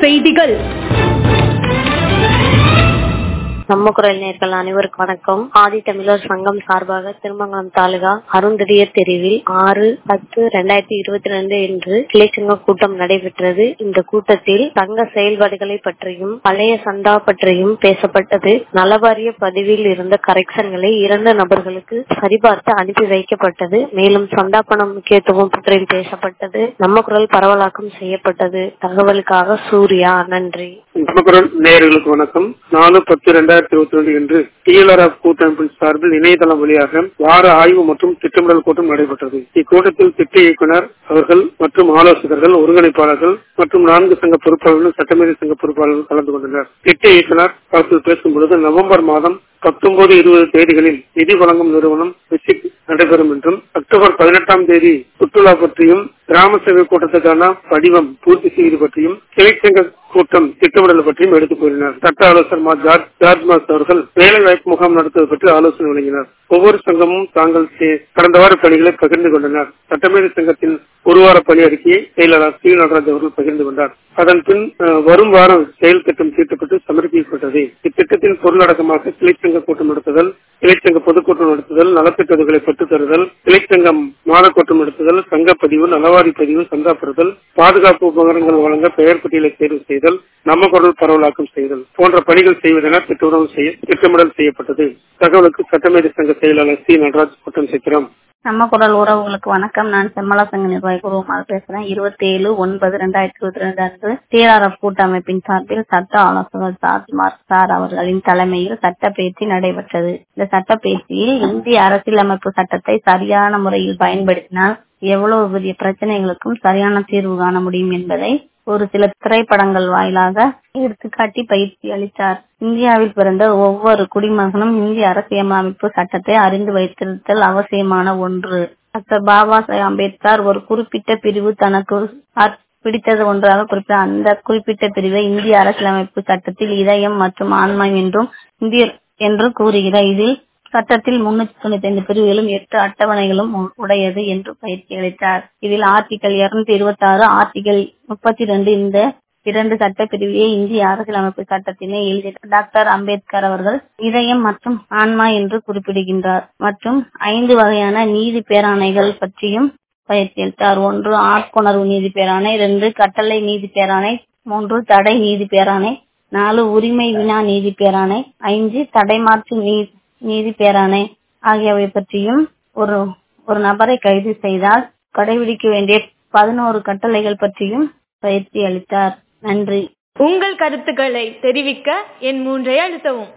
செய்திகள் நம்ம குரல் நேர்கள் அனைவருக்கும் வணக்கம் ஆதி தமிழர் சங்கம் சார்பாக திருமங்கலம் தாலுகா அருந்ததியர் தெருவில் ஆறு பத்து ரெண்டாயிரத்தி இருபத்தி ரெண்டு என்று கிளைச்சங்க கூட்டம் நடைபெற்றது இந்த கூட்டத்தில் சங்க செயல்பாடுகளை பற்றியும் பழைய சந்தா பற்றியும் பேசப்பட்டது நலவாரிய பதிவில் இருந்த கரெக்ஷன்களை இரண்டு நபர்களுக்கு சரிபார்த்து அனுப்பி வைக்கப்பட்டது மேலும் சந்தா பணம் முக்கியத்துவம் பற்றியும் பேசப்பட்டது நம்ம குரல் பரவலாக்கம் செய்யப்பட்டது தகவலுக்காக சூர்யா நன்றி நமக்குரல் நேயர்களுக்கு வணக்கம் நாலு பத்து ரெண்டாயிரத்தி இருபத்தி ரெண்டு என்று டிஎல்ஆர்எஃப் கூட்டமைப்பின் சார்பில் இணையதளம் வழியாக வார ஆய்வு மற்றும் திட்டமிடல் கூட்டம் நடைபெற்றது இக்கூட்டத்தில் திட்ட இயக்குனர் அவர்கள் மற்றும் ஆலோசகர்கள் ஒருங்கிணைப்பாளர்கள் மற்றும் நான்கு சங்க பொறுப்பாளர்கள் சட்டமேதை சங்க பொறுப்பாளர்கள் கலந்து கொண்டனர் திட்ட இயக்குனர் அவர்கள் பேசும் பொழுது நவம்பர் மாதம் பத்தொன்பது இருபது தேதிகளில் நிதி வழங்கும் நிறுவனம் விசிட் நடைபெறும் என்றும் அக்டோபர் பதினெட்டாம் தேதி சுற்றுலா பற்றியும் கிராம சேவை கூட்டத்துக்கான படிவம் பூர்த்தி செய்வது பற்றியும் கிளைச்சங்க கூட்டம் திட்டமிடல் பற்றியும் எடுத்துக் கூறினார் சட்ட ஆலோசகர் மா ஜார்ஜ் ஜார்ஜ் மாஸ் அவர்கள் வேலை வாய்ப்பு முகாம் நடத்துவது பற்றி ஆலோசனை வழங்கினார் ஒவ்வொரு சங்கமும் தாங்கள் கடந்த வார பணிகளை பகிர்ந்து கொண்டனர் சட்டமேதை சங்கத்தின் ஒரு வார பணி அறிக்கையை செயலாளர் சி நடராஜ் அவர்கள் பகிர்ந்து கொண்டார் அதன் பின் வரும் வாரம் செயல் திட்டம் தீட்டப்பட்டு சமர்ப்பிக்கப்பட்டது இத்திட்டத்தின் பொருளடக்கமாக கிளைச்சங்க கூட்டம் நடத்துதல் கிளைச்சங்க பொதுக்கூட்டம் நடத்துதல் நலத்திட்டங்களை பெற்றுத் தருதல் கிளைச்சங்கம் மாத கூட்டம் நடத்துதல் சங்க பதிவு நலவாரி பதிவு சந்தா பெறுதல் பாதுகாப்பு உபகரணங்கள் வழங்க பெயர் பட்டியலை தேர்வு செய்தல் நம்ம குரல் பரவலாக்கம் செய்தல் போன்ற பணிகள் செய்வதென திட்டமிடல் செய்ய திட்டமிடல் செய்யப்பட்டது தகவலுக்கு சட்டமேதை சங்க செயலாளர் சி நடராஜ் குற்றம் சேர்க்கிறோம் நம்ம குரல் உறவுகளுக்கு வணக்கம் நான் செம்மலா சங்க நிர்வாகி குருவமாக பேசுறேன் இருபத்தி ஏழு ஒன்பது ரெண்டாயிரத்தி இருபத்தி ரெண்டு அன்று டிஆர்எஃப் கூட்டமைப்பின் சார்பில் சட்ட ஆலோசகர் ஜார்ஜ்மார் சார் அவர்களின் தலைமையில் சட்ட பேச்சு நடைபெற்றது இந்த சட்ட பேச்சியில் இந்திய அரசியலமைப்பு சட்டத்தை சரியான முறையில் பயன்படுத்தினால் எவ்வளவு பெரிய பிரச்சனைகளுக்கும் சரியான தீர்வு காண முடியும் என்பதை ஒரு சில திரைப்படங்கள் வாயிலாக எடுத்துக்காட்டி பயிற்சி அளித்தார் இந்தியாவில் பிறந்த ஒவ்வொரு குடிமகனும் இந்திய அரசியலமைப்பு சட்டத்தை அறிந்து வைத்திருத்தல் அவசியமான ஒன்று டாக்டர் பாபா சாஹேப் அம்பேத்கர் ஒரு குறிப்பிட்ட பிரிவு தனக்கு பிடித்தது ஒன்றாக குறிப்பிட்ட அந்த குறிப்பிட்ட பிரிவை இந்திய அரசியலமைப்பு சட்டத்தில் இதயம் மற்றும் ஆன்மா என்றும் இந்திய என்று கூறுகிறார் இதில் சட்டத்தில் முன்னூத்தி தொண்ணூத்தி ஐந்து பிரிவுகளும் எட்டு அட்டவணைகளும் உடையது என்று பயிற்சி அளித்தார் இதில் ஆர்டிகல் இருநூத்தி இருபத்தி ஆறு ஆர்டிகல் முப்பத்தி ரெண்டு இந்த இரண்டு சட்ட பிரிவையே இந்திய அரசியலமைப்பு சட்டத்தினை எழுதிய டாக்டர் அம்பேத்கர் அவர்கள் இதயம் மற்றும் ஆன்மா என்று குறிப்பிடுகின்றார் மற்றும் ஐந்து வகையான நீதி பேராணைகள் பற்றியும் பயிற்சி அளித்தார் ஒன்று ஆட்கொணர்வு நீதி பேராணை இரண்டு கட்டளை நீதி பேராணை மூன்று தடை நீதி பேராணை நாலு உரிமை வினா நீதி பேராணை ஐந்து தடைமாற்று நீதி நீதி பேராணை ஆகியவை பற்றியும் ஒரு ஒரு நபரை கைது செய்தால் கடைபிடிக்க வேண்டிய பதினோரு கட்டளைகள் பற்றியும் பயிற்சி அளித்தார் நன்றி உங்கள் கருத்துக்களை தெரிவிக்க என் மூன்றை அழுத்தவும்